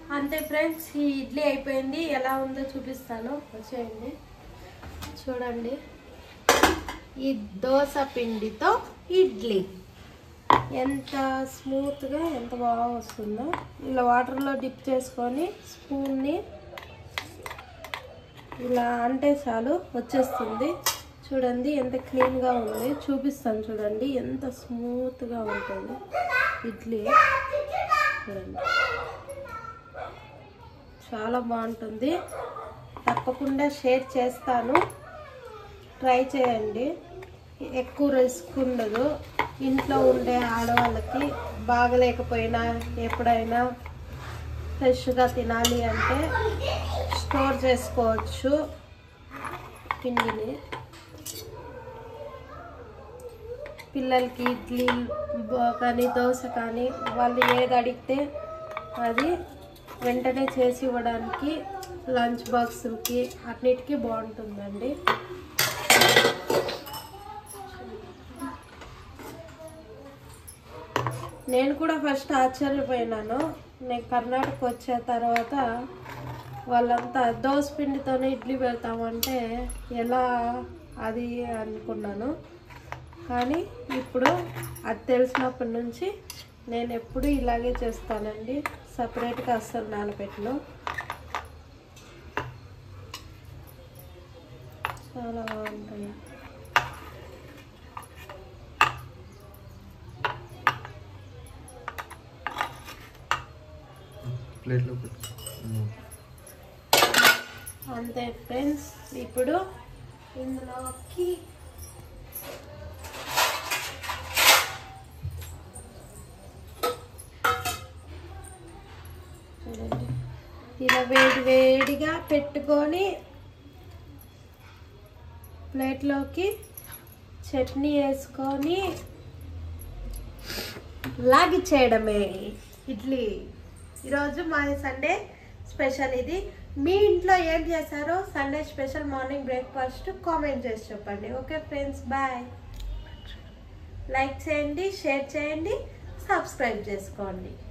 అంతే ఫ్రెండ్స్ ఈ ఇడ్లీ అయిపోయింది ఎలా ఉందో చూపిస్తాను వచ్చేయండి చూడండి ఈ దోశ పిండితో ఇడ్లీ ఎంత స్మూత్గా ఎంత బాగా వస్తుందో ఇలా వాటర్లో డిప్ చేసుకొని స్పూన్ని ఇలా అంటే చాలు వచ్చేస్తుంది చూడండి ఎంత క్లీన్గా ఉంది చూపిస్తాను చూడండి ఎంత స్మూత్గా ఉంటుంది ఇడ్లీ చూడండి చాలా బాగుంటుంది తప్పకుండా షేర్ చేస్తాను ట్రై చేయండి ఎక్కువ రిస్క్ ఉండదు ఇంట్లో ఉండే ఆడవాళ్ళకి బాగలేకపోయినా ఎప్పుడైనా ఫ్రెష్గా తినాలి అంటే స్టోర్ చేసుకోవచ్చు పిండిని పిల్లలకి ఇడ్లీ బ- కానీ దోశ కానీ వాళ్ళు ఏది అడిగితే అది వెంటనే చేసి ఇవ్వడానికి లంచ్ బాక్సులకి అన్నిటికీ బాగుంటుందండి నేను కూడా ఫస్ట్ ఆశ్చర్యపోయినాను నేను కర్ణాటక వచ్చే తర్వాత వాళ్ళంతా దోశ పిండితోనే ఇడ్లీ పెడతామంటే ఎలా అది అనుకున్నాను కానీ ఇప్పుడు అది తెలిసినప్పటి నుంచి నేను ఎప్పుడు ఇలాగే చేస్తానండి సపరేట్గా అస్సలు నానబెట్టను చాలా బాగుంటాయి ప్లేట్లో పెట్టు ఉమ్. అంతే ఫ్రెండ్స్ ఇప్పుడు ఇందులోకి చూడండి ఇలా వేడి వేడిగా పెట్టుకొని ప్లేట్లోకి చట్నీ వేసుకొని లాగిచ్చేయడమే ఇడ్లీ ఈరోజు మా సండే స్పెషల్ ఇది మీ ఇంట్లో ఏం చేశారో Sunday special morning breakfast comment చేసి చెప్పండి ఓకే ఫ్రెండ్స్ బాయ్ లైక్ చేయండి షేర్ చేయండి సబ్స్క్రైబ్ చేసుకోండి